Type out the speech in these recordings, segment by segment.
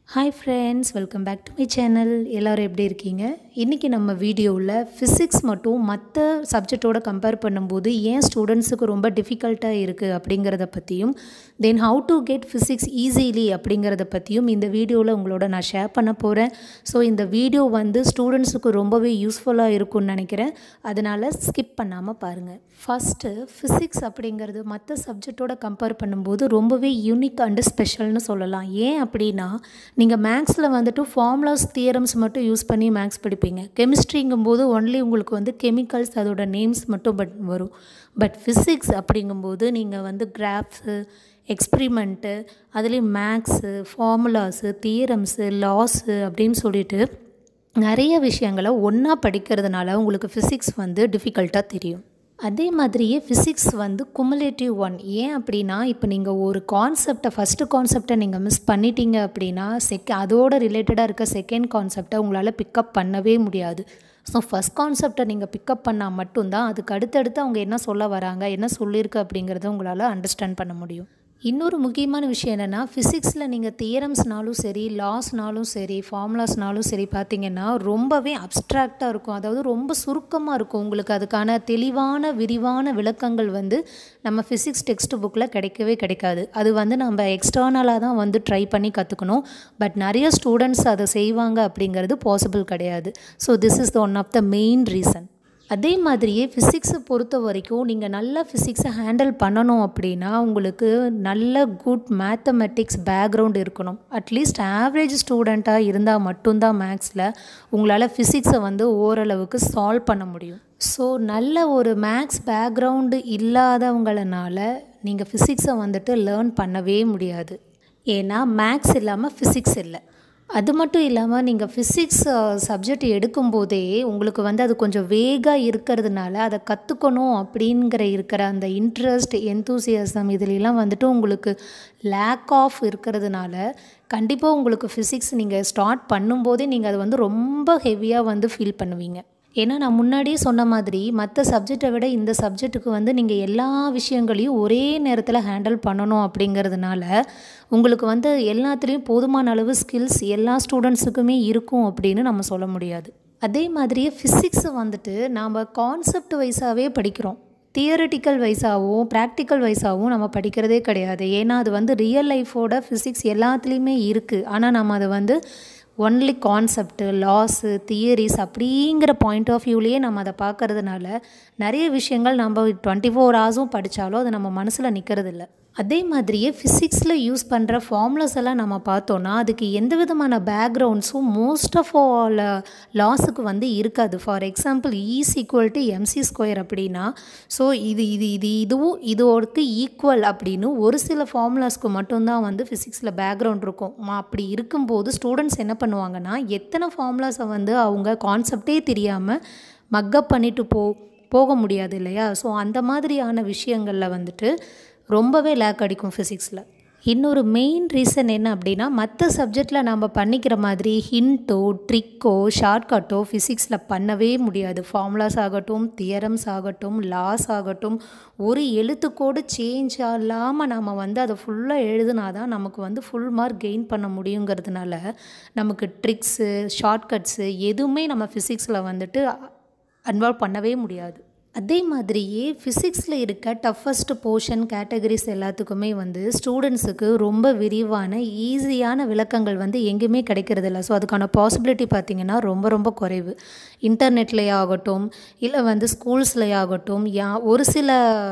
hi friends welcome back to my channel எல்லோரும் எப்படி இருக்கீங்க இன்றைக்கி நம்ம வீடியோவில் ஃபிசிக்ஸ் மட்டும் மற்ற சப்ஜெக்டோட கம்பேர் பண்ணும்போது ஏன் ஸ்டூடெண்ட்ஸுக்கு ரொம்ப டிஃபிகல்ட்டாக இருக்குது அப்படிங்கிறத பற்றியும் then how to get physics easily அப்படிங்கிறத பற்றியும் இந்த வீடியோவில் உங்களோட நான் ஷேர் பண்ண போகிறேன் ஸோ இந்த வீடியோ வந்து ஸ்டூடெண்ட்ஸுக்கு ரொம்பவே யூஸ்ஃபுல்லாக இருக்கும்னு நினைக்கிறேன் அதனால் ஸ்கிப் பண்ணாமல் பாருங்கள் ஃபஸ்ட்டு ஃபிசிக்ஸ் அப்படிங்கிறது மற்ற சப்ஜெக்டோட கம்பேர் பண்ணும்போது ரொம்பவே யூனிக் அண்டு ஸ்பெஷல்னு சொல்லலாம் ஏன் அப்படின்னா நீங்கள் மேக்ஸில் வந்துட்டு ஃபார்முலாஸ் தியரம்ஸ் மட்டும் யூஸ் பண்ணி மேக்ஸ் படிப்பீங்க கெமிஸ்ட்ரிங்கும்போது ஒன்லி உங்களுக்கு வந்து கெமிக்கல்ஸ் அதோட நேம்ஸ் மட்டும் பட் வரும் பட் ஃபிசிக்ஸ் அப்படிங்கும்போது நீங்கள் வந்து கிராஃப்ஸு எக்ஸ்பிரிமெண்ட்டு அதுலேயும் மேக்ஸு ஃபார்முலாஸு தியரம்ஸு லாஸு அப்படின்னு சொல்லிட்டு நிறைய விஷயங்களை ஒன்றா படிக்கிறதுனால உங்களுக்கு ஃபிசிக்ஸ் வந்து டிஃபிகல்ட்டாக தெரியும் அதே மாதிரியே ஃபிசிக்ஸ் வந்து குமுலேட்டிவ் ஒன் ஏன் அப்படின்னா இப்போ நீங்கள் ஒரு கான்செப்டை ஃபஸ்ட்டு கான்செப்டை நீங்கள் மிஸ் பண்ணிட்டீங்க அப்படின்னா செக் அதோட ரிலேட்டடாக இருக்க செகண்ட் கான்செப்டை உங்களால் பிக்கப் பண்ணவே முடியாது ஸோ ஃபஸ்ட் கான்செப்டை நீங்கள் பிக்கப் பண்ணால் மட்டும்தான் அதுக்கு அடுத்தடுத்து அவங்க என்ன சொல்ல வராங்க என்ன சொல்லியிருக்கு அப்படிங்கிறத உங்களால் அண்டர்ஸ்டாண்ட் பண்ண முடியும் இன்னொரு முக்கியமான விஷயம் என்னென்னா ஃபிசிக்ஸில் நீங்கள் தியரம்ஸ்னாலும் சரி லாஸ்னாலும் சரி ஃபார்முலாஸ்னாலும் சரி பார்த்தீங்கன்னா ரொம்பவே அப்ட்ராக்டாக இருக்கும் அதாவது ரொம்ப சுருக்கமாக இருக்கும் உங்களுக்கு அதுக்கான தெளிவான விரிவான விளக்கங்கள் வந்து நம்ம ஃபிசிக்ஸ் டெக்ஸ்ட் புக்கில் கிடைக்கவே கிடைக்காது அது வந்து நம்ம எக்ஸ்டர்னலாக தான் வந்து ட்ரை பண்ணி கற்றுக்கணும் பட் நிறைய ஸ்டூடெண்ட்ஸ் அதை செய்வாங்க அப்படிங்கிறது பாசிபிள் கிடையாது so this is the one of the main reason அதே மாதிரியே ஃபிசிக்ஸை பொறுத்த வரைக்கும் நீங்கள் நல்ல ஃபிசிக்ஸை ஹேண்டில் பண்ணணும் அப்படின்னா உங்களுக்கு நல்ல குட் மேத்தமெட்டிக்ஸ் பேக்ரவுண்ட் இருக்கணும் அட்லீஸ்ட் ஆவரேஜ் ஸ்டூடெண்ட்டாக இருந்தால் மட்டும்தான் மேக்ஸில் உங்களால் ஃபிசிக்ஸை வந்து ஓரளவுக்கு சால்வ் பண்ண முடியும் ஸோ நல்ல ஒரு மேக்ஸ் பேக்ரவுண்டு இல்லாதவங்களனால நீங்கள் ஃபிசிக்ஸை வந்துட்டு லேர்ன் பண்ணவே முடியாது ஏன்னா மேக்ஸ் இல்லாமல் ஃபிசிக்ஸ் இல்லை அது மட்டும் இல்லாமல் நீங்கள் ஃபிசிக்ஸ் சப்ஜெக்ட் எடுக்கும்போதே உங்களுக்கு வந்து அது கொஞ்சம் வேகாக இருக்கிறதுனால அதை கற்றுக்கணும் அப்படிங்கிற இருக்கிற அந்த இன்ட்ரெஸ்ட் எந்தூசியசம் இதுலலாம் வந்துட்டு உங்களுக்கு லேக் ஆஃப் இருக்கிறதுனால கண்டிப்பாக உங்களுக்கு ஃபிசிக்ஸ் நீங்கள் ஸ்டார்ட் பண்ணும்போதே நீங்கள் அது வந்து ரொம்ப ஹெவியாக வந்து ஃபீல் பண்ணுவீங்க ஏன்னா நான் முன்னாடியே சொன்ன மாதிரி மற்ற சப்ஜெக்டை விட இந்த சப்ஜெக்ட்டுக்கு வந்து நீங்கள் எல்லா விஷயங்களையும் ஒரே நேரத்தில் ஹேண்டில் பண்ணணும் அப்படிங்கிறதுனால உங்களுக்கு வந்து எல்லாத்துலேயும் போதுமான அளவு ஸ்கில்ஸ் எல்லா ஸ்டூடெண்ட்ஸுக்குமே இருக்கும் அப்படின்னு நம்ம சொல்ல முடியாது அதே மாதிரியே ஃபிசிக்ஸை வந்துட்டு நாம் கான்செப்ட் வைஸாகவே படிக்கிறோம் தியரட்டிக்கல் வைஸாகவும் ப்ராக்டிக்கல் வைஸாகவும் நம்ம படிக்கிறதே கிடையாது ஏன்னா அது வந்து ரியல் லைஃபோட ஃபிசிக்ஸ் எல்லாத்துலேயுமே இருக்குது ஆனால் நம்ம அதை வந்து ஒன்லி கான்செப்ட்டு லாஸு தியரிஸ் அப்படிங்கிற பாயிண்ட் ஆஃப் வியூலேயே நம்ம அதை பார்க்கறதுனால நிறைய விஷயங்கள் நம்ம டுவெண்ட்டி ஃபோர் ஹவர்ஸும் படித்தாலும் அது நம்ம மனசில் நிற்கிறதில்ல அதே மாதிரியே ஃபிசிக்ஸில் யூஸ் பண்ணுற ஃபார்முலாஸ் எல்லாம் நம்ம பார்த்தோன்னா அதுக்கு எந்த விதமான பேக்ரவுண்ட்ஸும் மோஸ்ட் ஆஃப் ஆல் லாஸுக்கு வந்து இருக்காது for example is equal to MC square அப்படின்னா ஸோ இது இது இது இதுவும் இதோடக்கு ஈக்குவல் அப்படின்னு ஒரு சில ஃபார்முலாஸ்க்கு மட்டும்தான் வந்து ஃபிசிக்ஸில் பேக்ரவுண்ட் இருக்கும் அப்படி இருக்கும்போது ஸ்டூடெண்ட்ஸ் என்ன பண்ணுவாங்கன்னா எத்தனை ஃபார்முலாஸை வந்து அவங்க கான்செப்டே தெரியாமல் மக்கப் பண்ணிட்டு போ போக முடியாது இல்லையா ஸோ அந்த மாதிரியான விஷயங்களில் வந்துட்டு ரொம்பவே லேக் அடிக்கும் ஃபிசிக்ஸில் இன்னொரு மெயின் ரீசன் என்ன அப்படின்னா மற்ற சப்ஜெக்டில் நம்ம பண்ணிக்கிற மாதிரி ஹிண்ட்டோ ட்ரிக்கோ ஷார்ட்கட்டோ ஃபிசிக்ஸில் பண்ணவே முடியாது ஃபார்முலாஸ் ஆகட்டும் தியரம்ஸ் ஆகட்டும் லாஸ் ஆகட்டும் ஒரு எழுத்துக்கோடு சேஞ்ச் இல்லாமல் நம்ம வந்து அதை ஃபுல்லாக எழுதுனா தான் நமக்கு வந்து ஃபுல் மார்க் கெயின் பண்ண முடியுங்கிறதுனால நமக்கு ட்ரிக்ஸு ஷார்ட்கட்ஸு எதுவுமே நம்ம ஃபிசிக்ஸில் வந்துட்டு இன்வால்வ் பண்ணவே முடியாது அதே மாதிரியே ஃபிசிக்ஸில் இருக்க டஃபஸ்ட் போர்ஷன் கேட்டகரிஸ் எல்லாத்துக்குமே வந்து ஸ்டூடெண்ட்ஸுக்கு ரொம்ப விரிவான ஈஸியான விளக்கங்கள் வந்து எங்கேயுமே கிடைக்கிறதில்ல ஸோ அதுக்கான பாசிபிலிட்டி பார்த்திங்கன்னா ரொம்ப ரொம்ப குறைவு இன்டர்நெட்லேயே ஆகட்டும் இல்லை வந்து ஸ்கூல்ஸ்லேயே ஆகட்டும் யா ஒரு சில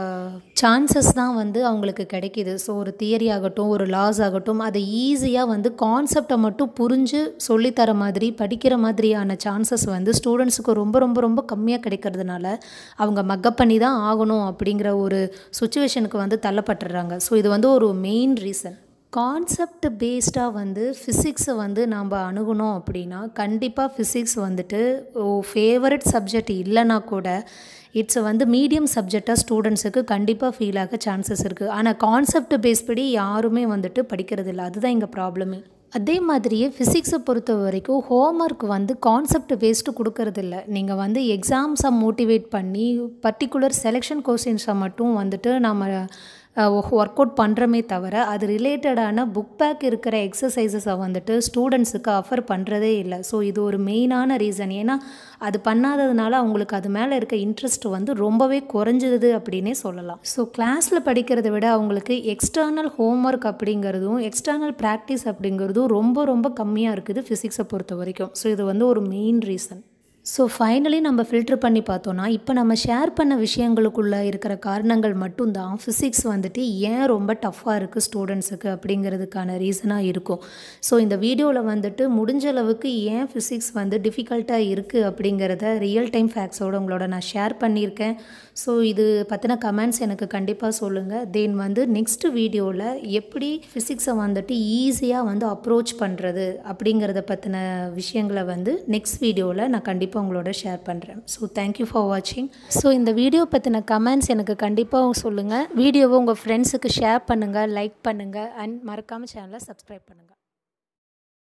சான்சஸ் தான் வந்து அவங்களுக்கு கிடைக்கிது ஸோ ஒரு தியரி ஆகட்டும் ஒரு லாஸ் ஆகட்டும் அதை ஈஸியாக வந்து கான்செப்டை மட்டும் புரிஞ்சு சொல்லித்தர மாதிரி படிக்கிற மாதிரியான சான்சஸ் வந்து ஸ்டூடெண்ட்ஸுக்கு ரொம்ப ரொம்ப ரொம்ப கம்மியாக கிடைக்கிறதுனால அவங்க அவங்க மக்கப் பண்ணி தான் ஆகணும் அப்படிங்கிற ஒரு சுச்சுவேஷனுக்கு வந்து தள்ளப்பட்டுறாங்க ஸோ இது வந்து ஒரு மெயின் ரீசன் கான்செப்ட் பேஸ்டாக வந்து ஃபிசிக்ஸை வந்து நாம் அணுகணும் அப்படின்னா கண்டிப்பாக ஃபிசிக்ஸ் வந்துட்டு ஓ ஃபேவரட் சப்ஜெக்ட் இல்லைனா கூட இட்ஸ் வந்து மீடியம் சப்ஜெக்டாக ஸ்டூடெண்ட்ஸுக்கு கண்டிப்பாக ஃபீல் ஆக சான்சஸ் இருக்குது ஆனால் கான்செப்ட் பேஸ் படி யாருமே வந்துட்டு படிக்கிறது இல்லை அதுதான் இங்கே ப்ராப்ளமே அதே மாதிரியே ஃபிசிக்ஸை பொறுத்த வரைக்கும் ஹோம்ஒர்க் வந்து கான்செப்ட் பேஸ்டு கொடுக்கறதில்ல நீங்கள் வந்து எக்ஸாம்ஸை மோட்டிவேட் பண்ணி பர்டிகுலர் செலெக்ஷன் கொஸ்டின்ஸை மட்டும் வந்துட்டு நம்ம ஒர்க் அவுட் பண்ணுறமே தவிர அது ரிலேட்டடான புக் பேக் இருக்கிற எக்ஸசைசஸை வந்துட்டு ஸ்டூடெண்ட்ஸுக்கு அஃபர் பண்ணுறதே இல்லை ஸோ இது ஒரு மெயினான ரீசன் ஏன்னா அது பண்ணாததுனால அவங்களுக்கு அது மேலே இருக்க இன்ட்ரெஸ்ட் வந்து ரொம்பவே குறைஞ்சிது அப்படின்னே சொல்லலாம் ஸோ கிளாஸில் படிக்கிறத விட அவங்களுக்கு எக்ஸ்டர்னல் ஹோம்ஒர்க் அப்படிங்கிறதும் எக்ஸ்டர்னல் ப்ராக்டிஸ் அப்படிங்கிறதும் ரொம்ப ரொம்ப கம்மியாக இருக்குது ஃபிசிக்ஸை பொறுத்த வரைக்கும் ஸோ இது வந்து ஒரு மெயின் ரீசன் ஸோ ஃபைனலி நம்ம ஃபில்ட்ரு பண்ணி பார்த்தோன்னா இப்போ நம்ம ஷேர் பண்ண விஷயங்களுக்குள்ளே இருக்கிற காரணங்கள் மட்டும்தான் ஃபிசிக்ஸ் வந்துட்டு ஏன் ரொம்ப டஃப்பாக இருக்குது ஸ்டூடெண்ட்ஸுக்கு அப்படிங்கிறதுக்கான ரீசனாக இருக்கும் ஸோ இந்த வீடியோவில் வந்துட்டு முடிஞ்ச அளவுக்கு ஏன் ஃபிசிக்ஸ் வந்து டிஃபிகல்ட்டாக இருக்குது அப்படிங்கிறத ரியல் டைம் ஃபேக்ட்ஸோடு உங்களோட நான் ஷேர் பண்ணியிருக்கேன் ஸோ இது பற்றின கமெண்ட்ஸ் எனக்கு கண்டிப்பாக சொல்லுங்கள் தென் வந்து நெக்ஸ்ட் வீடியோவில் எப்படி ஃபிசிக்ஸை வந்துட்டு ஈஸியாக வந்து அப்ரோச் பண்ணுறது அப்படிங்கிறத பற்றின விஷயங்களை வந்து நெக்ஸ்ட் வீடியோவில் நான் கண்டிப்பாக உங்களோட ஷேர் பண்ணுறேன் ஸோ தேங்க்யூ ஃபார் வாட்சிங் ஸோ இந்த வீடியோ பற்றின கமெண்ட்ஸ் எனக்கு கண்டிப்பாக சொல்லுங்கள் வீடியோவை உங்கள் ஃப்ரெண்ட்ஸுக்கு ஷேர் பண்ணுங்கள் லைக் பண்ணுங்கள் அண்ட் மறக்காமல் சேனலை சப்ஸ்கிரைப் பண்ணுங்கள்